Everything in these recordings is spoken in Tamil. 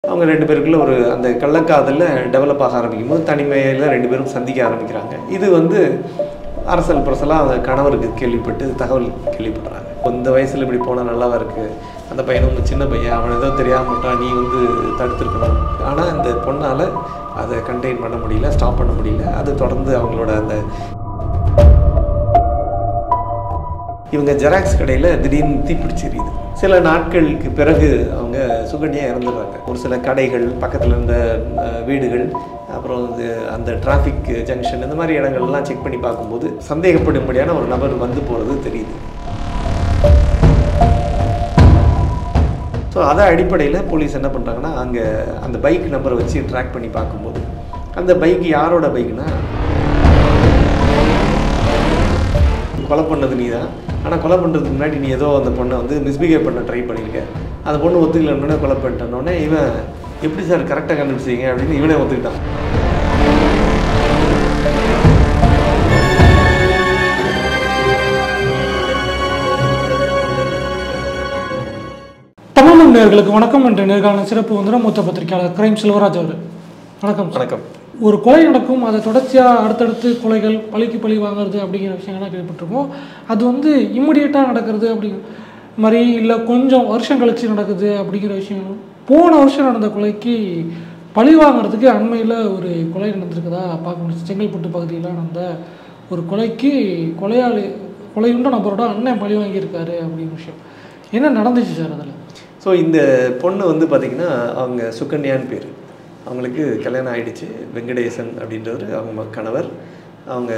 அவங்க ரெண்டு பேருக்குள்ள ஒரு அந்த கள்ளக்காதலில் டெவலப் ஆக ஆரம்பிக்கும் போது தனிமையில் ரெண்டு பேரும் சந்திக்க ஆரம்பிக்கிறாங்க இது வந்து அரசல் புரசலாக அவங்க கணவருக்கு கேள்விப்பட்டு தகவல் கேள்விப்படுறாங்க இந்த வயசில் இப்படி போனால் நல்லாவா இருக்குது அந்த பையன் வந்து சின்ன பையன் அவன் ஏதோ தெரியாம மாட்டான் நீ வந்து தடுத்திருக்கணும் ஆனால் அந்த பொண்ணால் அதை கண்டெயின் பண்ண முடியல ஸ்டாப் பண்ண முடியல அது தொடர்ந்து அவங்களோட அந்த இவங்க ஜெராக்ஸ் கடையில் திடீர்னு தீப்பிடிச்சு எரியுது சில நாட்களுக்கு பிறகு அவங்க சுகன்யா இறந்துடுறாங்க ஒரு சில கடைகள் பக்கத்தில் இருந்த அஹ், வீடுகள் அப்புறம் வந்து அந்த டிராஃபிக் ஜங்ஷன் இந்த மாதிரி இடங்கள்லாம் செக் பண்ணி பார்க்கும்போது சந்தேகப்படும்படியான ஒரு நபர் வந்து போகிறது தெரியுது ஸோ அதை அடிப்படையில் போலீஸ் என்ன பண்ணுறாங்கன்னா அங்கே அந்த பைக் நம்பரை வச்சு ட்ராக் பண்ணி பார்க்கும்போது அந்த பைக் யாரோட பைக்னா கொலை பண்ணது நீ தான் ஆனால் கொலை பண்ணுறதுக்கு முன்னாடி நீ ஏதோ அந்த பொண்ணை வந்து மிஸ்பிஹேவ் பண்ண ட்ரை பண்ணியிருக்க அந்த பொண்ணு ஒத்துக்கலன்னொடனே கொலை பண்ணிட்டனோடனே இவன் எப்படி சார் கரெக்டாக கண்டுபிடிச்சிங்க அப்படின்னு இவனே ஒத்துக்கிட்டான் தமிழ் நேயர்களுக்கு வணக்கம் என்ற நேர்காணல் சிறப்பு வந்து மூத்த பத்திரிகையாளர் கிரைம் செல்வராஜ் அவர் வணக்கம் சார். வணக்கம் ஒரு கொலை நடக்கும் அதை தொடர்ச்சியாக அடுத்தடுத்து கொலைகள் பழிக்கு பழி வாங்குறது அப்படிங்கிற விஷயங்கள்லாம் கேள்விப்பட்டிருக்கோம் அது வந்து இம்மிடியேட்டாக நடக்கிறது அப்படிங்கிற மாதிரி இல்லை கொஞ்சம் வருஷம் கழிச்சு நடக்குது அப்படிங்கிற விஷயங்களும் போன வருஷம் நடந்த கொலைக்கு பழி வாங்குறதுக்கு அண்மையில் ஒரு கொலை நடந்திருக்குதா பார்க்க முடிச்சு செங்கல்பட்டு பகுதியில் நடந்த ஒரு கொலைக்கு கொலையாளி கொலையுண்ட நபரோட அண்ணன் பழி வாங்கியிருக்காரு அப்படிங்கிற விஷயம் என்ன நடந்துச்சு சார் அதில் ஸோ இந்த பொண்ணு வந்து பார்த்திங்கன்னா அவங்க சுகன்யான்னு பேர் அவங்களுக்கு கல்யாணம் ஆயிடுச்சு வெங்கடேசன் அப்படின்றவர் அவங்க ம- கணவர் அவங்க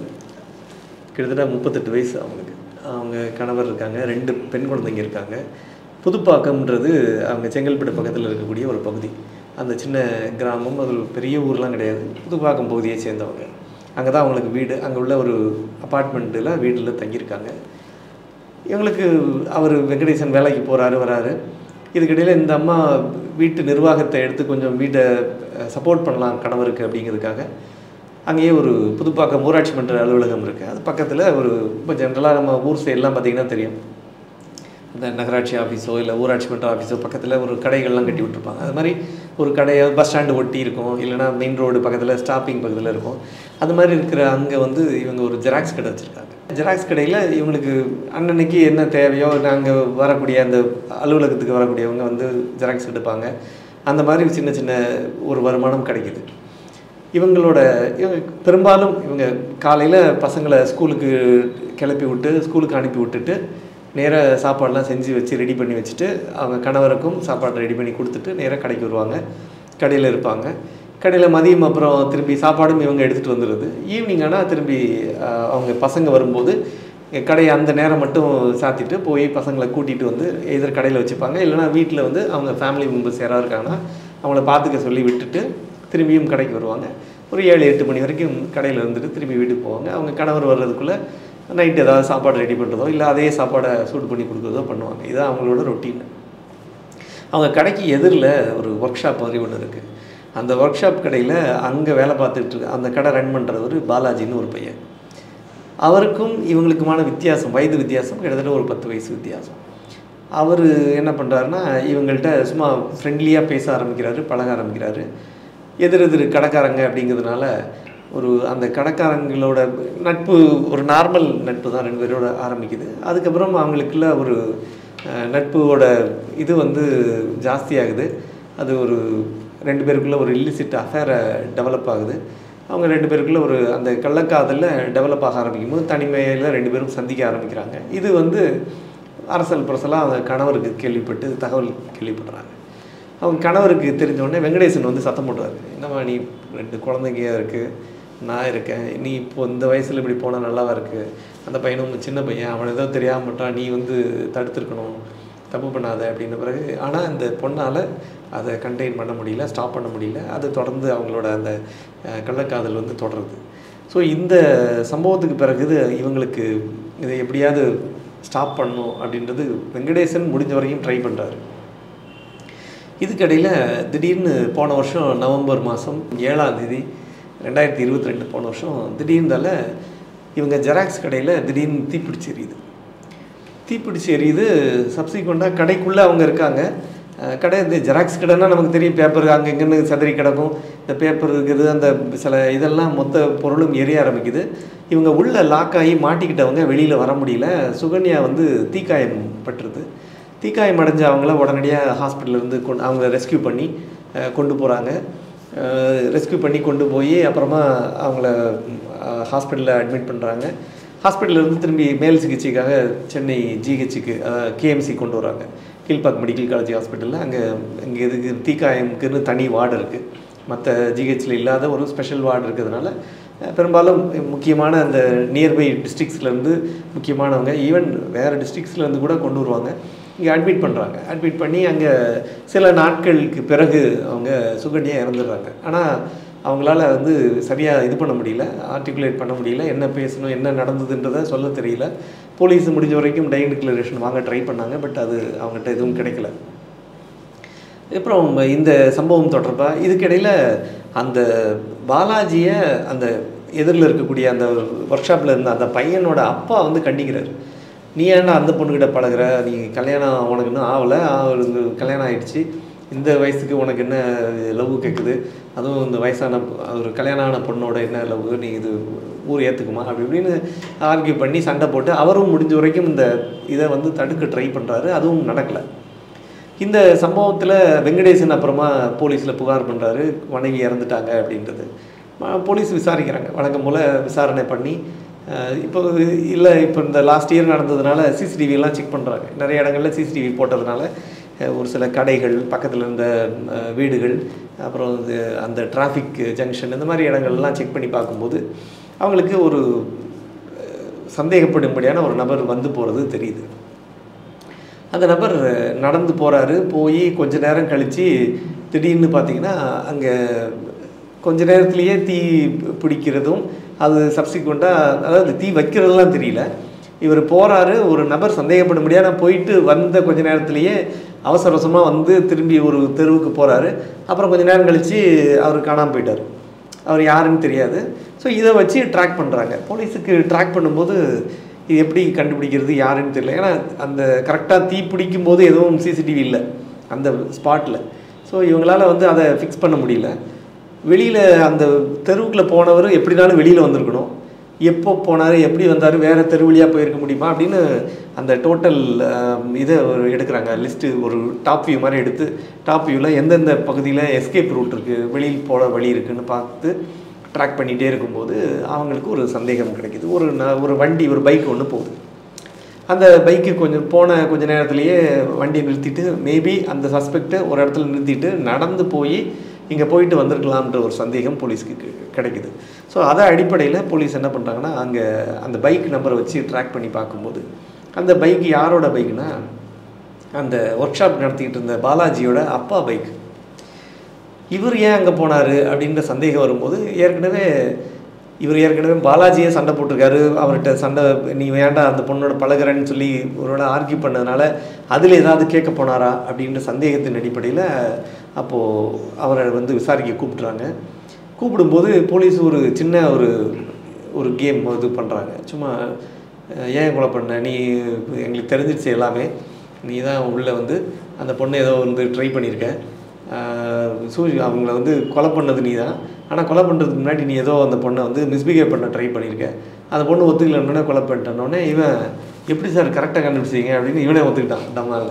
கிட்டத்தட்ட முப்பத்தெட்டு வயசு அவங்களுக்கு அவங்க கணவர் இருக்காங்க ரெண்டு பெண் குழந்தைங்க இருக்காங்க புதுப்பாக்கம்ன்றது அவங்க செங்கல்பட்டு பக்கத்தில் இருக்கக்கூடிய ஒரு பகுதி அந்த சின்ன கிராமம் அது ஒரு பெரிய ஊர்லாம் கிடையாது புதுப்பாக்கம் பகுதியை சேர்ந்தவங்க அங்கே தான் அவங்களுக்கு வீடு அங்கே உள்ள ஒரு அப்பார்ட்மெண்ட்டில் வீட்டில் தங்கியிருக்காங்க இவங்களுக்கு அவர் வெங்கடேசன் வேலைக்கு போகிறாரு வராரு இதுக்கிடையில் இந்த அம்மா வீட்டு நிர்வாகத்தை எடுத்து கொஞ்சம் வீட்டை சப்போர்ட் பண்ணலாம் கணவருக்கு அப்படிங்கிறதுக்காக அங்கேயே ஒரு புதுப்பாக்கம் ஊராட்சி மன்ற அலுவலகம் இருக்குது அது பக்கத்தில் ஒரு இப்போ ஜென்ரலாக நம்ம ஊர் சைடெலாம் பார்த்திங்கன்னா தெரியும் இந்த நகராட்சி ஆஃபீஸோ இல்லை ஊராட்சி மன்ற ஆஃபீஸோ பக்கத்தில் ஒரு கடைகள்லாம் கட்டி விட்டுருப்பாங்க அது மாதிரி ஒரு கடையை பஸ் ஸ்டாண்டு ஒட்டி இருக்கும் இல்லைன்னா மெயின் ரோடு பக்கத்தில் ஸ்டாப்பிங் பக்கத்தில் இருக்கும் அது மாதிரி இருக்கிற அங்கே வந்து இவங்க ஒரு ஜெராக்ஸ் கடை வச்சுருக்காங்க ஜெராக்ஸ் கடையில் இவங்களுக்கு அன்னன்னைக்கு என்ன தேவையோ நாங்கள் வரக்கூடிய அந்த அலுவலகத்துக்கு வரக்கூடியவங்க வந்து ஜெராக்ஸ் எடுப்பாங்க அந்த மாதிரி சின்ன சின்ன ஒரு வருமானம் கிடைக்குது இவங்களோட இவங்க பெரும்பாலும் இவங்க காலையில் பசங்களை ஸ்கூலுக்கு கிளப்பி விட்டு ஸ்கூலுக்கு அனுப்பி விட்டுட்டு நேராக சாப்பாடெலாம் செஞ்சு வச்சு ரெடி பண்ணி வச்சுட்டு அவங்க கணவருக்கும் சாப்பாடு ரெடி பண்ணி கொடுத்துட்டு நேராக கடைக்கு வருவாங்க கடையில் இருப்பாங்க கடையில் மதியம் அப்புறம் திருப்பி சாப்பாடும் இவங்க எடுத்துகிட்டு வந்துடுது ஈவினிங் ஆனால் திரும்பி ஆஹ், அவங்க பசங்க வரும்போது கடையை அந்த நேரம் மட்டும் சாத்திட்டு போய் பசங்களை கூட்டிகிட்டு வந்து எதிர் கடையில் வச்சுப்பாங்க இல்லைன்னா வீட்டில் வந்து அவங்க ஃபேமிலி மெம்பர்ஸ் யாராவது இருக்காங்கன்னா அவங்கள பார்த்துக்க சொல்லி விட்டுட்டு திரும்பியும் கடைக்கு வருவாங்க ஒரு ஏழு எட்டு மணி வரைக்கும் கடையில் இருந்துட்டு திரும்பி வீட்டுக்கு போவாங்க அவங்க கணவர் வர்றதுக்குள்ளே நைட் ஏதாவது சாப்பாடு ரெடி பண்ணுறதோ இல்லை அதே சாப்பாடை சூடு பண்ணி கொடுக்குறதோ பண்ணுவாங்க இதுதான் அவங்களோட ரொட்டீன் அவங்க கடைக்கு எதிரில் ஒரு ஒர்க் ஷாப் மாதிரி ஒன்று இருக்குது அந்த ஒர்க் ஷாப் கடையில் அங்கே வேலை பார்த்துட்டு இருக்க அந்த கடை ரன் பண்ணுறவர் பாலாஜின்னு ஒரு பையன் அவருக்கும் இவங்களுக்குமான வித்தியாசம் வயது வித்தியாசம் கிட்டத்தட்ட ஒரு பத்து வயசு வித்தியாசம் அவர் என்ன பண்ணுறாருன்னா இவங்கள்ட்ட சும்மா ஃப்ரெண்ட்லியாக பேச ஆரம்பிக்கிறாரு பழக ஆரம்பிக்கிறாரு எதிர் எதிர் கடைக்காரங்க அப்படிங்கிறதுனால ஒரு அந்த கடைக்காரங்களோட நட்பு ஒரு நார்மல் நட்பு தான் ரெண்டு பேரோட ஆரம்பிக்குது அதுக்கப்புறம் அவங்களுக்குள்ள ஒரு அஹ், நட்போட இது வந்து ஜாஸ்தியாகுது அது ஒரு ரெண்டு பேருக்குள்ள ஒரு இல்லிசிட் அஃபேரை டெவலப் ஆகுது அவங்க ரெண்டு பேருக்குள்ள ஒரு அந்த கள்ளக்காதலில் டெவலப் ஆக ஆரம்பிக்கும் போது தனிமையில் ரெண்டு பேரும் சந்திக்க ஆரம்பிக்கிறாங்க இது வந்து அரசல் புரசலாக அவங்க கணவருக்கு கேள்விப்பட்டு தகவல் கேள்விப்படுறாங்க அவங்க கணவருக்கு தெரிஞ்ச உடனே வெங்கடேசன் வந்து சத்தம் போடுறாரு என்னம்மா நீ ரெண்டு குழந்தைங்க இருக்குது நான் இருக்கேன் நீ இப்போ இந்த வயசில் இப்படி போனால் நல்லாவா இருக்குது அந்த பையனும் சின்ன பையன் அவன் ஏதோ தெரியாம மாட்டான் நீ வந்து தடுத்திருக்கணும் தப்பு பண்ணாத அப்படின்ன பிறகு ஆனால் இந்த பொண்ணால் அதை கண்டெயின் பண்ண முடியல ஸ்டாப் பண்ண முடியல அது தொடர்ந்து அவங்களோட அந்த அஹ், கள்ளக்காதல் வந்து தொடருது ஸோ இந்த சம்பவத்துக்கு பிறகு இது இவங்களுக்கு இதை எப்படியாவது ஸ்டாப் பண்ணணும் அப்படின்றது வெங்கடேசன் முடிஞ்ச வரைக்கும் ட்ரை பண்ணுறாரு இதுக்கடையில் திடீர்னு போன வருஷம் நவம்பர் மாதம் ஏழாம் தேதி ரெண்டாயிரத்தி இருபத்தி ரெண்டு போன வருஷம் திடீர்ந்தால இவங்க ஜெராக்ஸ் கடையில் திடீர்னு தீப்பிடிச்சு எரியுது தீப்பிடிச்சு எரியுது சப்சிக்வெண்ட்டாக கடைக்குள்ளே அவங்க இருக்காங்க அஹ் கடை இந்த ஜெராக்ஸ் கடைன்னா நமக்கு தெரியும் பேப்பர் அங்கே இங்கேன்னு சதறி கிடக்கும் இந்த பேப்பர் இருக்குது அந்த சில இதெல்லாம் மொத்த பொருளும் எரிய ஆரம்பிக்குது இவங்க உள்ள லாக் ஆகி மாட்டிக்கிட்டவங்க வெளியில் வர முடியல சுகன்யா வந்து தீக்காயம் பட்டுருது தீக்காயம் அடைஞ்ச அவங்கள உடனடியாக ஹாஸ்பிட்டல்லேருந்து கொண்டு அவங்கள ரெஸ்க்யூ பண்ணி அஹ், கொண்டு போகிறாங்க ரெஸ்க்யூ பண்ணி கொண்டு போய் அப்புறமா அவங்கள ஹாஸ்பிட்டலில் அட்மிட் பண்ணுறாங்க இருந்து திரும்பி மேல் சிகிச்சைக்காக சென்னை ஜிஹெச்சுக்கு கேஎம்சி கொண்டு வராங்க கீழ்பாக் மெடிக்கல் காலேஜ் ஹாஸ்பிட்டலில் அங்கே இங்கே இதுக்கு தீக்காயம்க்குன்னு தனி வார்டு இருக்குது மற்ற ஜிஹெச்சில் இல்லாத ஒரு ஸ்பெஷல் வார்டு இருக்கிறதுனால அஹ், பெரும்பாலும் முக்கியமான அந்த நியர்பை டிஸ்ட்ரிக்ஸ்லேருந்து முக்கியமானவங்க ஈவன் வேறு டிஸ்ட்ரிக்ஸ்லேருந்து கூட கொண்டு வருவாங்க இங்கே அட்மிட் பண்ணுறாங்க அட்மிட் பண்ணி அங்கே சில நாட்களுக்கு பிறகு அவங்க சுகன்யா இறந்துடுறாங்க ஆனால் அவங்களால வந்து சரியாக இது பண்ண முடியல ஆர்டிகுலேட் பண்ண முடியல என்ன பேசணும் என்ன நடந்ததுன்றதை சொல்ல தெரியல போலீஸ் முடிஞ்ச வரைக்கும் டை டிக்ளரேஷன் வாங்க ட்ரை பண்ணாங்க பட் அது அவங்ககிட்ட எதுவும் கிடைக்கல அப்புறம் இந்த சம்பவம் தொடர்பாக இதுக்கிடையில் அந்த பாலாஜியை அந்த எதிரில் இருக்கக்கூடிய அந்த ஒர்க் ஷாப்பில் இருந்த அந்த பையனோட அப்பா வந்து கண்டிக்கிறார் நீ ஏன்டா அந்த பொண்ணுக்கிட்ட பழகுற நீ கல்யாணம் உனக்கு இன்னும் ஆகலை அவளுக்கு கல்யாணம் ஆயிடுச்சு இந்த வயசுக்கு உனக்கு என்ன லவ் கேட்குது அதுவும் இந்த வயசான ஒரு கல்யாணம் ஆன பொண்ணோட என்ன லவ் நீ இது ஊர் ஏற்றுக்குமா அப்படி இப்படின்னு ஆர்கியூ பண்ணி சண்டை போட்டு அவரும் முடிஞ்ச வரைக்கும் இந்த இதை வந்து தடுக்க ட்ரை பண்ணுறாரு அதுவும் நடக்கலை இந்த சம்பவத்தில் வெங்கடேசன் அப்புறமா போலீஸில் புகார் பண்ணுறாரு மனைவி இறந்துட்டாங்க அப்படின்றது ம- போலீஸ் விசாரிக்கிறாங்க வழக்கம் போல் விசாரணை பண்ணி அஹ், இப்போ இல்லை இப்போ இந்த லாஸ்ட் இயர் நடந்ததுனால CCTV எல்லாம் செக் பண்ணுறாங்க நிறைய இடங்கள்ல சிசிடிவி போட்டதுனால அஹ், ஒரு சில கடைகள் பக்கத்தில் இருந்த அஹ், வீடுகள் அப்புறம் இது அந்த டிராஃபிக் ஜங்ஷன் இந்த மாதிரி இடங்கள்லாம் செக் பண்ணி பார்க்கும்போது அவங்களுக்கு ஒரு அஹ், சந்தேகப்படும்படியான ஒரு நபர் வந்து போகிறது தெரியுது அந்த நபர் நடந்து போகிறாரு போய் கொஞ்ச நேரம் கழித்து திடீர்னு பார்த்தீங்கன்னா அங்கே கொஞ்ச நேரத்திலேயே தீ பிடிக்கிறதும் அது சப்சிக்வெண்ட்டாக அதாவது தீ வைக்கிறதெல்லாம் தெரியல இவர் போகிறாரு ஒரு நபர் சந்தேகப்படும்படியாக நான் போயிட்டு வந்த கொஞ்ச நேரத்திலேயே அவசர அவசரமாக வந்து திரும்பி ஒரு தெருவுக்கு போகிறாரு அப்புறம் கொஞ்ச நேரம் கழித்து அவர் காணாமல் போயிட்டார் அவர் யாருன்னு தெரியாது ஸோ இதை வச்சு ட்ராக் பண்ணுறாங்க போலீஸுக்கு ட்ராக் பண்ணும்போது இது எப்படி கண்டுபிடிக்கிறது யாருன்னு தெரியல ஏன்னா அந்த கரெக்டாக தீ பிடிக்கும் போது எதுவும் சிசிடிவி இல்லை அந்த ஸ்பாட்டில் ஸோ இவங்களால வந்து அதை ஃபிக்ஸ் பண்ண முடியல வெளியில் அந்த தெருவுக்குள்ளே போனவர் எப்படினாலும் வெளியில் வந்திருக்கணும் எப்போ போனார் எப்படி வந்தார் வேறு தெரு வழியாக போயிருக்க முடியுமா அப்படின்னு அந்த டோட்டல் இதை ஒரு எடுக்கிறாங்க லிஸ்ட்டு ஒரு டாப் வியூ மாதிரி எடுத்து டாப் வியூவில் எந்தெந்த பகுதியில் எஸ்கேப் ரூட் இருக்குது வெளியில் போகிற வழி இருக்குன்னு பார்த்து ட்ராக் பண்ணிகிட்டே இருக்கும்போது அவங்களுக்கு ஒரு சந்தேகம் கிடைக்குது ஒரு ந- ஒரு வண்டி ஒரு பைக் ஒன்று போகுது அந்த பைக்கு கொஞ்சம் போன கொஞ்ச நேரத்திலேயே வண்டியை நிறுத்திட்டு மேபி அந்த சஸ்பெக்டை ஒரு இடத்துல நிறுத்திட்டு நடந்து போய் இங்கே போயிட்டு வந்திருக்கலாம்ன்ற ஒரு சந்தேகம் போலீஸ்க்கு கி- கிடைக்குது ஸோ அதை அடிப்படையில் போலீஸ் என்ன பண்ணுறாங்கன்னா அங்கே அந்த பைக் நம்பரை வச்சு ட்ராக் பண்ணி பார்க்கும்போது அந்த பைக் யாரோட பைக்னா அந்த ஒர்க் ஷாப் நடத்திக்கிட்டு இருந்த பாலாஜியோட அப்பா பைக் இவர் ஏன் அங்கே போனார் அப்படின்ற சந்தேகம் வரும்போது ஏற்கனவே இவர் ஏற்கனவே பாலாஜியே சண்டை போட்டிருக்காரு அவர்கிட்ட சண்டை நீ வேண்டாம் அந்த பொண்ணோட பழகுறேன்னு சொல்லி ஒருவேளை ஆர்கியூ பண்ணதுனால அதில் ஏதாவது கேட்க போனாரா அப்படின்ற சந்தேகத்தின் அடிப்படையில் அப்போது அவரை வந்து விசாரிக்க கூப்பிட்றாங்க கூப்பிடும்போது போலீஸ் ஒரு சின்ன ஒரு ஒரு கேம் இது பண்ணுறாங்க சும்மா அஹ், ஏன் கொலை பண்ண நீ எங்களுக்கு தெரிஞ்சிருச்சு எல்லாமே நீ தான் உள்ளே வந்து அந்த பொண்ணை ஏதோ வந்து ட்ரை பண்ணியிருக்க சூரிய அவங்கள வந்து கொலை பண்ணது நீ தான் ஆனால் கொலை பண்ணுறதுக்கு முன்னாடி நீ ஏதோ அந்த பொண்ணை வந்து மிஸ்பிஹேவ் பண்ண ட்ரை பண்ணியிருக்க அந்த பொண்ணு ஒத்துக்கலன்னொடனே கொலை பண்ணிட்டோன்னே இவன் எப்படி சார் கரெக்டாக கண்டுபிடிச்சிங்க அப்படின்னு இவனே ஒத்துக்கிட்டான் டம்மால்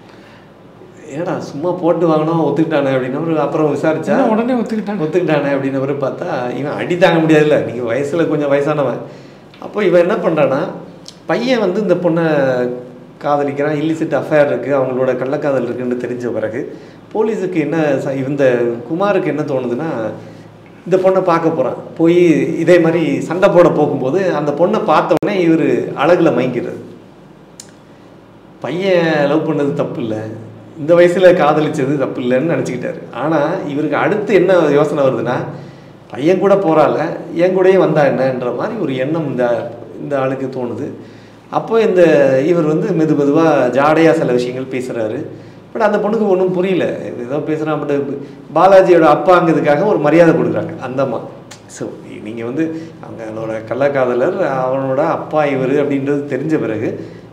ஏடா சும்மா போட்டு வாங்கினோம் ஒத்துக்கிட்டானே அப்படின்னு அப்புறம் விசாரிச்சா என்ன உடனே ஒத்துக்கிட்டாங்க ஒத்துக்கிட்டானே அப்படின்னவரு பார்த்தா இவன் அடி தாங்க முடியாதுல்ல நீங்கள் வயசில் கொஞ்சம் வயசானவன் அப்போ இவன் என்ன பண்ணுறான்னா பையன் வந்து இந்த பொண்ணை காதலிக்கிறான் இல்லிசிட் அஃபேர் இருக்குது அவங்களோட கள்ளக்காதல் இருக்குன்னு தெரிஞ்ச பிறகு போலீஸுக்கு என்ன ச- இந்த குமாருக்கு என்ன தோணுதுன்னா இந்த பொண்ணை பார்க்க போகிறான் போய் இதே மாதிரி சண்டை போட போகும்போது அந்த பொண்ணை பார்த்த உடனே இவர் அழகுல மயங்கிறது பையன் லவ் பண்ணது தப்பு இல்லை இந்த வயசில் காதலிச்சது தப்பு இல்லைன்னு நினச்சிக்கிட்டாரு ஆனால் இவருக்கு அடுத்து என்ன யோசனை வருதுன்னா பையன் கூட போகிறால என் கூடயே வந்தா என்னன்ற மாதிரி ஒரு எண்ணம் இந்த இந்த ஆளுக்கு தோணுது அப்போ இந்த இவர் வந்து மெது மெதுவாக ஜாடையாக சில விஷயங்கள் பேசுகிறாரு பட் அந்த பொண்ணுக்கு ஒன்றும் புரியல ஏதோ பேசுகிறான் பட் பாலாஜியோட அப்பாங்கிறதுக்காக ஒரு மரியாதை கொடுக்குறாங்க அந்த அம்மா ஸோ நீங்கள் வந்து அவங்களோட கள்ளக்காதலர் அவனோட அப்பா இவர் அப்படின்றது தெரிஞ்ச பிறகு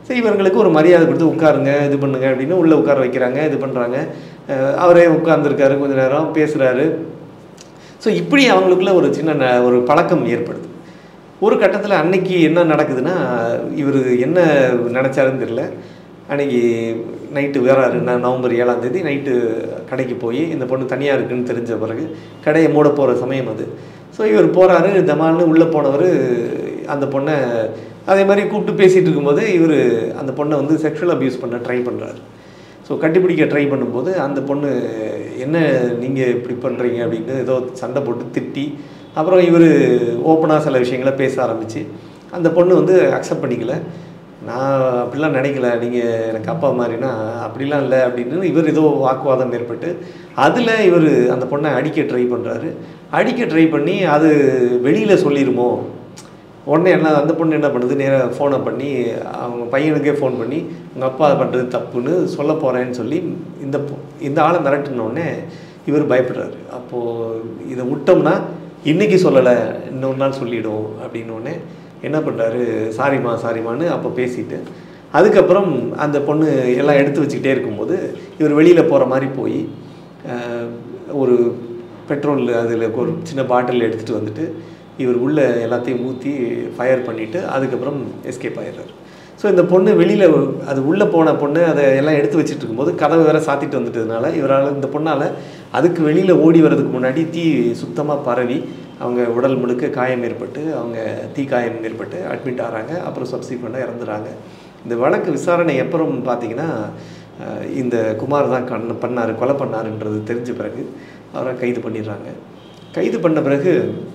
சரி இவங்களுக்கு ஒரு மரியாதை கொடுத்து உட்காருங்க இது பண்ணுங்க அப்படின்னு உள்ளே உட்கார வைக்கிறாங்க இது பண்ணுறாங்க அவரே உட்கார்ந்துருக்காரு கொஞ்ச நேரம் பேசுகிறாரு ஸோ இப்படி அவங்களுக்குள்ள ஒரு சின்ன ந- ஒரு பழக்கம் ஏற்படுது ஒரு கட்டத்தில் அன்னைக்கு என்ன நடக்குதுன்னா இவர் என்ன நினச்சாருன்னு தெரியல அன்னைக்கு நைட்டு வேறாரு நான் நவம்பர் ஏழாம் தேதி நைட்டு கடைக்கு போய் இந்த பொண்ணு தனியாக இருக்குன்னு தெரிஞ்ச பிறகு கடையை மூட போகிற சமயம் அது ஸோ இவர் போகிறாரு தமால்னு உள்ளே போனவர் அந்த பொண்ணை அதே மாதிரி கூப்பிட்டு பேசிகிட்டு இருக்கும்போது இவர் அந்த பொண்ணை வந்து செக்ஷுவல் அபியூஸ் பண்ண ட்ரை பண்ணுறாரு ஸோ கட்டிப்பிடிக்க ட்ரை பண்ணும்போது அந்த பொண்ணு என்ன நீங்கள் இப்படி பண்ணுறீங்க அப்படின்னு ஏதோ சண்டை போட்டு திட்டி அப்புறம் இவர் ஓப்பனாக சில விஷயங்களை பேச ஆரம்பிச்சு அந்த பொண்ணு வந்து அக்செப்ட் பண்ணிக்கல நான் அப்படிலாம் நினைக்கல நீங்கள் எனக்கு அப்பா மாதிரினா அப்படிலாம் இல்லை அப்படின்னு இவர் ஏதோ வாக்குவாதம் ஏற்பட்டு அதில் இவர் அந்த பொண்ணை அடிக்க ட்ரை பண்ணுறாரு அடிக்க ட்ரை பண்ணி அது வெளியில் சொல்லிடுமோ உடனே என்ன அந்த பொண்ணு என்ன பண்ணுது நேராக ஃபோனை பண்ணி அவங்க பையனுக்கே ஃபோன் பண்ணி உங்கள் அப்பா பண்ணுறது தப்புன்னு சொல்ல போகிறேன்னு சொல்லி இந்த பொ- இந்த ஆளை மிரட்டின உடனே இவர் பயப்படுறாரு அப்போது இதை விட்டோம்னா இன்னைக்கு சொல்லலை இன்னொரு நாள் சொல்லிடும் அப்படின்னு உடனே என்ன பண்ணுறாரு சாரிம்மா சாரிம்மான்னு அப்போ பேசிட்டு அதுக்கப்புறம் அந்த பொண்ணு எல்லாம் எடுத்து வச்சுக்கிட்டே இருக்கும்போது இவர் வெளியில் போகிற மாதிரி போய் அஹ், ஒரு பெட்ரோல் அதில் ஒரு சின்ன பாட்டில் எடுத்துகிட்டு வந்துட்டு இவர் உள்ள எல்லாத்தையும் ஊற்றி ஃபயர் பண்ணிவிட்டு அதுக்கப்புறம் எஸ்கேப் ஆயிடுறாரு ஸோ இந்த பொண்ணு வெளியில் அது உள்ளே போன பொண்ணு அதை எல்லாம் எடுத்து வச்சுட்டு இருக்கும்போது கதவை வேற சாத்திட்டு வந்துட்டதுனால இவரால் இந்த பொண்ணால் அதுக்கு வெளியில் ஓடி வர்றதுக்கு முன்னாடி தீ சுத்தமாக பரவி அவங்க உடல் முழுக்க காயம் ஏற்பட்டு அவங்க தீ காயம் ஏற்பட்டு அட்மிட் ஆகிறாங்க அப்புறம் சப்சிக்வெண்ட்டாக இறந்துறாங்க இந்த வழக்கு விசாரணை அப்புறம் பார்த்தீங்கன்னா அஹ், இந்த குமார் தான் கண் பண்ணார் கொலை பண்ணாருன்றது தெரிஞ்ச பிறகு அவரை கைது பண்ணிடுறாங்க கைது பண்ண பிறகு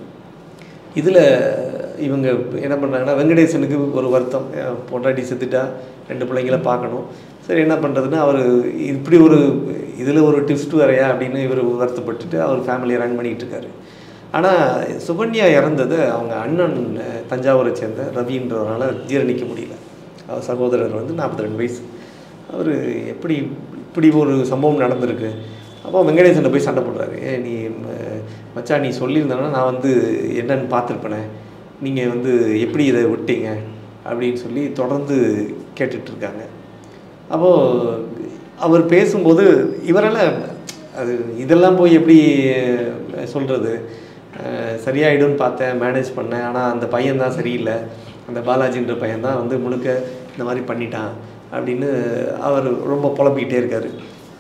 இதில் இவங்க என்ன பண்ணுறாங்கன்னா வெங்கடேசனுக்கு ஒரு வருத்தம் அஹ் பொண்டாட்டி செத்துட்டா ரெண்டு பிள்ளைங்கள பார்க்கணும் சரி என்ன பண்ணுறதுன்னு அவர் இப்படி ஒரு இதில் ஒரு ட்விஸ்ட் வரையா அப்படின்னு இவர் வருத்தப்பட்டுட்டு அவர் ஃபேமிலியை ரன் பண்ணிகிட்டு இருக்காரு ஆனால் சுகன்யா இறந்தது அவங்க அண்ணன் அஹ், தஞ்சாவூரை சேர்ந்த ரவின்றவரால் ஜீரணிக்க முடியல அவர் சகோதரர் வந்து நாற்பத்தி ரெண்டு வயசு அவர் எப்படி இப்படி ஒரு சம்பவம் நடந்திருக்கு அப்போ வெங்கடேசன்ட்ட போய் சண்டை போடுறாரு ஏ நீ ம- மச்சான் நீ சொல்லியிருந்தனா நான் வந்து என்னன்னு பார்த்துருப்பேனே நீங்கள் வந்து எப்படி இதை விட்டீங்க அப்படின்னு சொல்லி தொடர்ந்து கேட்டுட்டு இருக்காங்க அப்போது அவர் பேசும்போது இவரால் அது இதெல்லாம் போய் எப்படி சொல்கிறது சரியாயிடும்னு பார்த்தேன் மேனேஜ் பண்ணேன் ஆனால் அந்த பையன் தான் சரியில்லை அந்த பாலாஜின்ற பையன் தான் வந்து முழுக்க இந்த மாதிரி பண்ணிட்டான் அப்படின்னு அவர் ரொம்ப புலம்பிக்கிட்டே இருக்காரு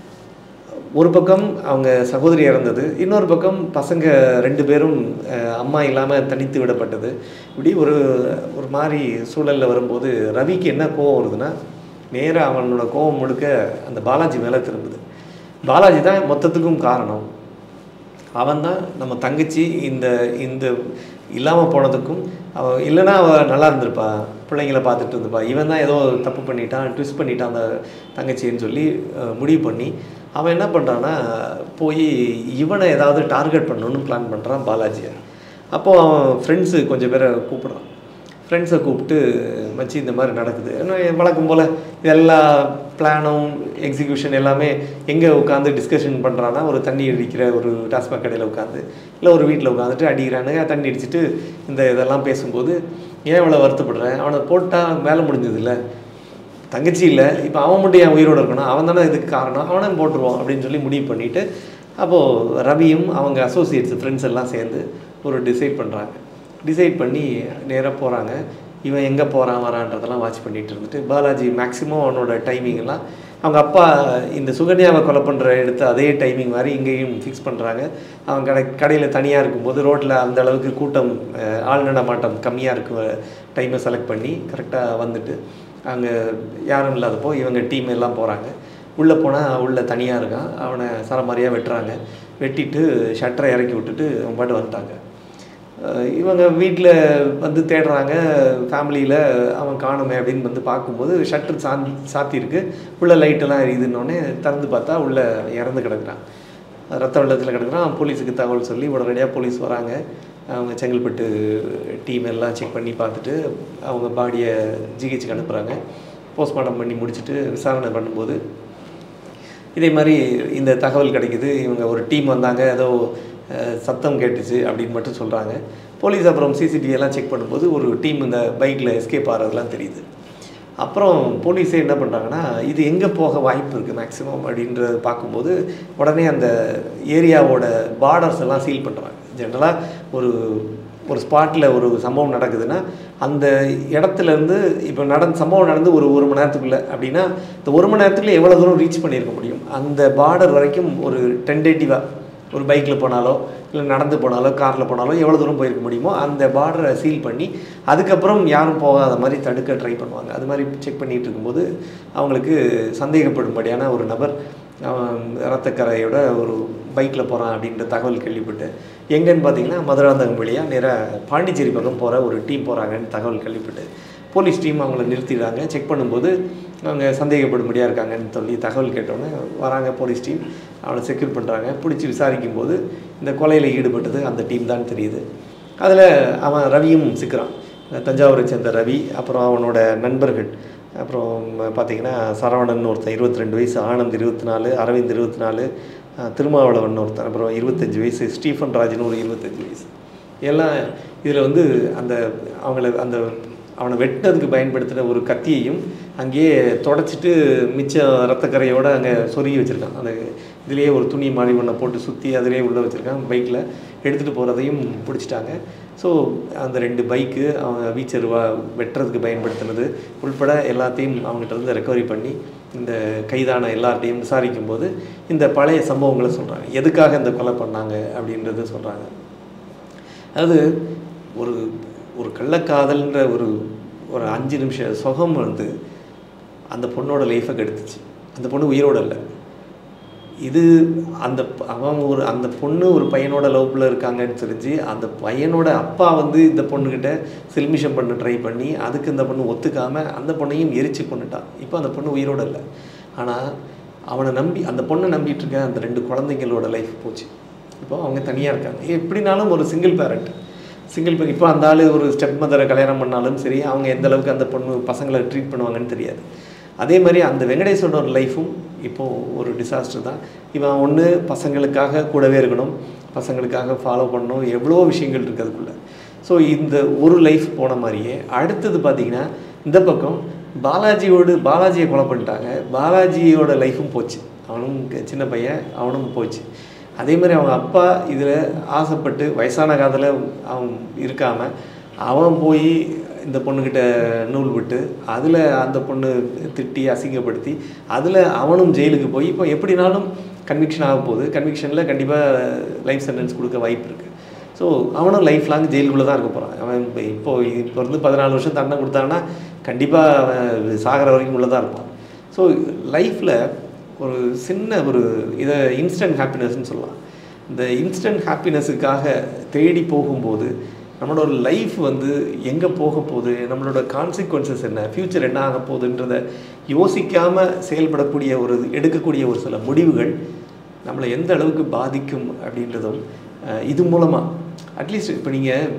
ஒரு பக்கம் அவங்க சகோதரி இறந்தது இன்னொரு பக்கம் பசங்க ரெண்டு பேரும் அஹ், அம்மா இல்லாமல் தனித்து விடப்பட்டது இப்படி ஒரு ஒரு மாதிரி சூழலில் வரும்போது ரவிக்கு என்ன கோவம் வருதுன்னா நேராக அவனோட கோவம் முழுக்க அந்த பாலாஜி மேலே திரும்புது பாலாஜி தான் மொத்தத்துக்கும் காரணம் அவன் தான் நம்ம தங்கச்சி இந்த இந்த இல்லாமல் போனதுக்கும் அவள் இல்லைன்னா அவள் நல்லா இருந்திருப்பா பிள்ளைங்கள பார்த்துட்டு இருந்திருப்பா இவன் தான் ஏதோ தப்பு பண்ணிட்டான் ட்விஸ்ட் பண்ணிட்டான் அந்த தங்கச்சின்னு சொல்லி அஹ், முடிவு பண்ணி அவன் என்ன பண்ணுறான்னா போய் இவனை ஏதாவது டார்கெட் பண்ணணும்னு பிளான் பண்ணுறான் பாலாஜியை அப்போது அவன் ஃப்ரெண்ட்ஸு கொஞ்சம் பேரை கூப்பிடுறான் ஃப்ரெண்ட்ஸை கூப்பிட்டு மச்சி இந்த மாதிரி நடக்குது ஏன்னா வழக்கம் போல் எல்லா பிளானும் எக்ஸிக்யூஷன் எல்லாமே எங்கே உட்காந்து டிஸ்கஷன் பண்ணுறான்னா ஒரு தண்ணி அடிக்கிற ஒரு டாஸ்மாக் கடையில் உட்காந்து இல்லை ஒரு வீட்டில் உட்காந்துட்டு அடிக்கிறானுங்க தண்ணி அடிச்சுட்டு இந்த இதெல்லாம் பேசும்போது ஏன் இவ்வளோ வருத்தப்படுறேன் அவனை போட்டால் வேலை முடிஞ்சதில்ல தங்கச்சி இல்லை இப்போ அவன் மட்டும் என் உயிரோடு இருக்கணும் அவன் தானே இதுக்கு காரணம் அவனை போட்டுருவான் அப்படின்னு சொல்லி முடிவு பண்ணிவிட்டு அப்போது ரவியும் அவங்க அசோசியேட்ஸ் ஃப்ரெண்ட்ஸ் எல்லாம் சேர்ந்து ஒரு டிசைட் பண்ணுறாங்க டிசைட் பண்ணி நேராக போகிறாங்க இவன் எங்கே போகிறான் வரான்றதெல்லாம் வாட்ச் பண்ணிட்டு இருந்துட்டு பாலாஜி மேக்ஸிமம் அவனோட டைமிங் எல்லாம் அவங்க அப்பா இந்த சுகன்யாவை கொலை பண்ணுற எடுத்த அதே டைமிங் மாதிரி இங்கேயும் ஃபிக்ஸ் பண்ணுறாங்க அவன் கடை கடையில் தனியாக இருக்கும்போது ரோட்டில் அந்த அளவுக்கு கூட்டம் அஹ், ஆள் நடமாட்டம் கம்மியாக இருக்க டைமை செலக்ட் பண்ணி கரெக்டாக வந்துட்டு அங்கே யாரும் இல்லாதப்போ இவங்க டீம் எல்லாம் போகிறாங்க உள்ளே போனால் உள்ளே தனியாக இருக்கான் அவனை சரமாரியாக வெட்டுறாங்க வெட்டிட்டு ஷட்டரை இறக்கி விட்டுட்டு அவன் பாட்டு வந்துட்டாங்க அஹ் இவங்க வீட்டில் வந்து தேடுறாங்க ஃபேமிலியில் அவன் காணுமே அப்படின்னு வந்து பார்க்கும்போது ஷட்டர் சா சாத்தியிருக்கு உள்ள லைட்டெல்லாம் எரியுதுன்னொடனே திறந்து பார்த்தா உள்ள இறந்து கிடக்குறான் ரத்த வெள்ளத்தில் கிடக்குறான் போலீஸுக்கு தகவல் சொல்லி உடனடியாக போலீஸ் வராங்க அவங்க செங்கல்பட்டு டீம் எல்லாம் செக் பண்ணி பார்த்துட்டு அவங்க பாடியை ஜிஹெச்சுக்கு அனுப்புகிறாங்க போஸ்ட்மார்ட்டம் பண்ணி முடிச்சுட்டு விசாரணை பண்ணும்போது இதே மாதிரி இந்த தகவல் கிடைக்குது இவங்க ஒரு டீம் வந்தாங்க ஏதோ அஹ், சத்தம் கேட்டுச்சு அப்படின்னு மட்டும் சொல்கிறாங்க போலீஸ் அப்புறம் சிசிடிவி எல்லாம் செக் பண்ணும்போது ஒரு டீம் இந்த பைக்கில் எஸ்கேப் ஆகிறதுலாம் தெரியுது அப்புறம் போலீஸே என்ன பண்ணுறாங்கன்னா இது எங்கே போக வாய்ப்பு இருக்குது மேக்ஸிமம் அப்படின்றத பார்க்கும்போது உடனே அந்த ஏரியாவோட பார்டர்ஸ் எல்லாம் சீல் பண்ணுறாங்க ஜென்ரலாக ஒரு ஒரு ஸ்பாட்டில் ஒரு சம்பவம் நடக்குதுன்னா அந்த இடத்துல இருந்து இப்போ நடந்த சம்பவம் நடந்து ஒரு ஒரு மணி நேரத்துக்குள்ளே அப்படின்னா இந்த ஒரு மணி நேரத்துக்குள்ள எவ்வளோ தூரம் ரீச் பண்ணியிருக்க முடியும் அந்த பார்டர் வரைக்கும் ஒரு டென்டேட்டிவாக ஒரு பைக்கில் போனாலோ இல்லை நடந்து போனாலோ காரில் போனாலோ எவ்வளோ தூரம் போயிருக்க முடியுமோ அந்த பார்டரை சீல் பண்ணி அதுக்கப்புறம் யாரும் போகாத மாதிரி தடுக்க ட்ரை பண்ணுவாங்க அது மாதிரி செக் பண்ணிட்டு இருக்கும்போது அவங்களுக்கு சந்தேகப்படும்படியான ஒரு நபர் அவன் ரத்தக்கரையோட ஒரு பைக்கில் போகிறான் அப்படின்ற தகவல் கேள்விப்பட்டு எங்கன்னு பார்த்தீங்கன்னா மதுராந்தகம் வழியாக நேராக பாண்டிச்சேரி பக்கம் போகிற ஒரு டீம் போகிறாங்கன்னு தகவல் கேள்விப்பட்டு போலீஸ் டீம் அவங்கள நிறுத்திடுறாங்க செக் பண்ணும்போது அவங்க சந்தேகப்படும்படியாக இருக்காங்கன்னு சொல்லி தகவல் கேட்டோன்னே வராங்க போலீஸ் டீம் அவனை செக்யூர் பண்ணுறாங்க பிடிச்சி விசாரிக்கும் போது இந்த கொலையில் ஈடுபட்டது அந்த டீம் தான் தெரியுது அதில் அவன் ரவியும் சிக்கிறான் தஞ்சாவூரை சேர்ந்த ரவி அப்புறம் அவனோட நண்பர்கள் அப்புறம் பார்த்தீங்கன்னா சரவணன் ஒருத்தன் இருபத்தி ரெண்டு வயசு ஆனந்த் இருபத்தி நாலு அரவிந்த் இருபத்தி நாலு அஹ் திருமாவளவன் ஒருத்தன் அப்புறம் இருபத்தஞ்சி வயசு ஸ்டீஃபன் ராஜன் ஒரு இருபத்தஞ்சி வயசு எல்லாம் இதில் வந்து அந்த அவங்கள அந்த அவனை வெட்டினதுக்கு பயன்படுத்தின ஒரு கத்தியையும் அங்கேயே தொடச்சிட்டு மிச்சம் ரத்தக்கரையோடு அங்கே சொருகி வச்சுருக்கான் அந்த இதுலேயே ஒரு துணி மாதிரி ஒன்றை போட்டு சுற்றி அதிலே உள்ளே வச்சுருக்கான் பைக்கில் எடுத்துகிட்டு போகிறதையும் பிடிச்சிட்டாங்க ஸோ அந்த ரெண்டு பைக்கு அவங்க வீச்சர் வா வெட்டுறதுக்கு பயன்படுத்தினது உள்பட எல்லாத்தையும் அவங்ககிட்ட இருந்து ரெக்கவரி பண்ணி இந்த கைதான எல்லார்ட்டையும் விசாரிக்கும் போது இந்த பழைய சம்பவங்களை சொல்கிறாங்க எதுக்காக இந்த கொலை பண்ணாங்க அப்படின்றத சொல்கிறாங்க அதாவது ஒரு ஒரு கள்ளக்காதல்ன்ற ஒரு ஒரு அஞ்சு நிமிஷம் சுகம் வந்து அந்த பொண்ணோட லைஃப்பை கெடுத்துச்சு அந்த பொண்ணு உயிரோடு இல்லை இது அந்த ப- அவன் ஒரு அந்த பொண்ணு ஒரு பையனோட லவ்வில் இருக்காங்கன்னு தெரிஞ்சு அந்த பையனோட அப்பா வந்து இந்த பொண்ணுக்கிட்ட சில்மிஷம் பண்ண ட்ரை பண்ணி அதுக்கு இந்த பொண்ணு ஒத்துக்காம அந்த பொண்ணையும் எரிச்சு கொண்டுட்டான் இப்போ அந்த பொண்ணு உயிரோட இல்லை ஆனால் அவனை நம்பி அந்த பொண்ணை நம்பிட்டு இருக்க அந்த ரெண்டு குழந்தைங்களோட லைஃப் போச்சு இப்போ அவங்க தனியாக இருக்காங்க எப்படினாலும் ஒரு சிங்கிள் பேரண்ட் சிங்கிள் இப்போ அந்த ஆள் ஒரு ஸ்டெப் மதரை கல்யாணம் பண்ணாலும் சரி அவங்க எந்த அளவுக்கு அந்த பொண்ணு பசங்களை ட்ரீட் பண்ணுவாங்கன்னு தெரியாது அதே மாதிரி அந்த வெங்கடேசனோட லைஃப்பும் இப்போது ஒரு டிசாஸ்டர் தான் இவன் ஒன்று பசங்களுக்காக கூடவே இருக்கணும் பசங்களுக்காக ஃபாலோ பண்ணணும் எவ்வளோ விஷயங்கள் இருக்குது அதுக்குள்ளே ஸோ இந்த ஒரு லைஃப் போன மாதிரியே அடுத்தது பார்த்தீங்கன்னா இந்த பக்கம் பாலாஜியோடு பாலாஜியை கொலை பண்ணிட்டாங்க பாலாஜியோட லைஃப்பும் போச்சு அவனும் க- சின்ன பையன் அவனும் போச்சு அதே மாதிரி அவங்க அப்பா இதில் ஆசைப்பட்டு வயசான காலத்தில் அவன் இருக்காமல் அவன் போய் இந்த பொண்ணுக்கிட்ட நூல் விட்டு அதில் அந்த பொண்ணு திட்டி அசிங்கப்படுத்தி அதில் அவனும் ஜெயிலுக்கு போய் இப்போ எப்படினாலும் கன்விக்ஷன் ஆக போகுது கன்விக்ஷனில் கண்டிப்பாக லைஃப் சென்டென்ஸ் கொடுக்க வாய்ப்பு இருக்குது ஸோ அவனும் லைஃப் லாங் ஜெயிலுக்குள்ளே தான் இருக்க போகிறான் அவன் இப்போ இப்போ இப்போ இருந்து பதினாலு வருஷம் தண்டனை கொடுத்தாங்கன்னா கண்டிப்பாக அவன் சாகிற வரைக்கும் உள்ளே தான் இருப்பான் ஸோ லைஃப்பில் ஒரு சின்ன ஒரு இதை இன்ஸ்டன்ட் ஹாப்பினஸ்ன்னு சொல்லலாம் இந்த இன்ஸ்டன்ட் ஹாப்பினஸுக்காக தேடி போகும்போது நம்மளோட லைஃப் வந்து எங்கே போக போகுது நம்மளோட கான்சிக்வன்சஸ் என்ன ஃப்யூச்சர் என்ன ஆக போகுதுன்றத யோசிக்காமல் செயல்படக்கூடிய ஒரு எடுக்கக்கூடிய ஒரு சில முடிவுகள் நம்மளை எந்த அளவுக்கு பாதிக்கும் அப்படின்றதும் அஹ், இது மூலமாக அட்லீஸ்ட் இப்போ நீங்கள்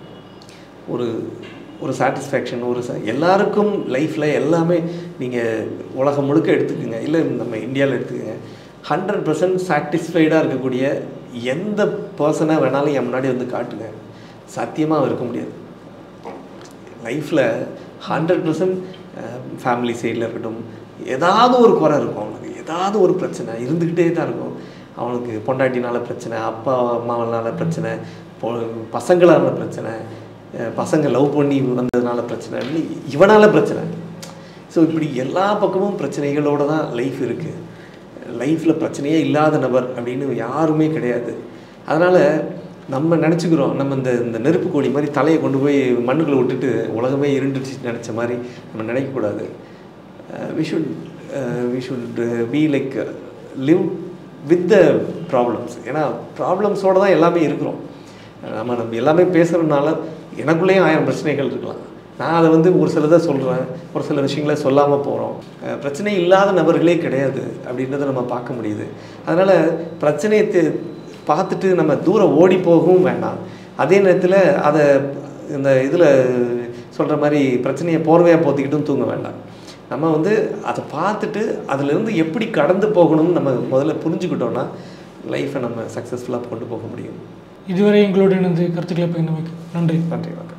ஒரு ஒரு சாட்டிஸ்ஃபேக்ஷன் ஒரு ச எல்லாருக்கும் லைஃப்பில் எல்லாமே நீங்கள் உலகம் முழுக்க எடுத்துக்கோங்க இல்லை நம்ம இந்தியாவில் எடுத்துக்கோங்க ஹண்ட்ரட் பர்சன்ட் சாட்டிஸ்ஃபைடாக இருக்கக்கூடிய எந்த பர்சனை வேணாலும் என் முன்னாடி வந்து காட்டுங்க சத்தியமாக இருக்க முடியாது லைஃப்பில் ஹண்ட்ரட் பர்சன்ட் ஃபேமிலி சைடில் இருக்கட்டும் ஏதாவது ஒரு குறை இருக்கும் அவனுக்கு ஏதாவது ஒரு பிரச்சனை இருந்துக்கிட்டே தான் இருக்கும் அவனுக்கு பொண்டாட்டினால பிரச்சனை அப்பா அம்மாவனால பிரச்சனை பொ பசங்களால பிரச்சனை அஹ் பசங்க லவ் பண்ணி வந்ததுனால பிரச்சனை இல்லை இவனால் பிரச்சனை ஸோ இப்படி எல்லா பக்கமும் பிரச்சனைகளோடு தான் லைஃப் இருக்குது லைஃப்பில் பிரச்சனையே இல்லாத நபர் அப்படின்னு யாருமே கிடையாது அதனால் நம்ம நினச்சிக்கிறோம் நம்ம இந்த இந்த நெருப்பு கோழி மாதிரி தலையை கொண்டு போய் மண்ணுக்குள்ளே விட்டுட்டு உலகமே இருண்டுச்சு நினச்ச மாதிரி நம்ம நினைக்கக்கூடாது we should we should be like live with the problems ஏன்னா ப்ராப்ளம்ஸோடு தான் எல்லாமே இருக்கிறோம் நம்ம நம்ம எல்லாமே பேசுகிறதுனால எனக்குள்ளேயும் ஆயிரம் பிரச்சனைகள் இருக்கலாம் நான் அதை வந்து ஒரு சிலதை சொல்கிறேன் ஒரு சில விஷயங்களை சொல்லாமல் போகிறோம் பிரச்சனை இல்லாத நபர்களே கிடையாது அப்படின்றத நம்ம பார்க்க முடியுது அதனால் பிரச்சனையை தெ- பார்த்துட்டு நம்ம தூரம் ஓடி போகவும் வேண்டாம் அதே நேரத்தில் அதை இந்த இதில் சொல்கிற மாதிரி பிரச்சனையை போர்வையாக போத்திக்கிட்டும் தூங்க வேண்டாம் நம்ம வந்து அதை பார்த்துட்டு அதுலேருந்து எப்படி கடந்து போகணும்னு நம்ம முதல்ல புரிஞ்சுக்கிட்டோன்னா லைஃப்பை நம்ம சக்ஸஸ்ஃபுல்லாக கொண்டு போக முடியும் இதுவரை எங்களோடு இணைந்து கருத்துக்களை பகிர்ந்தமைக்கு நன்றி நன்றி வணக்கம்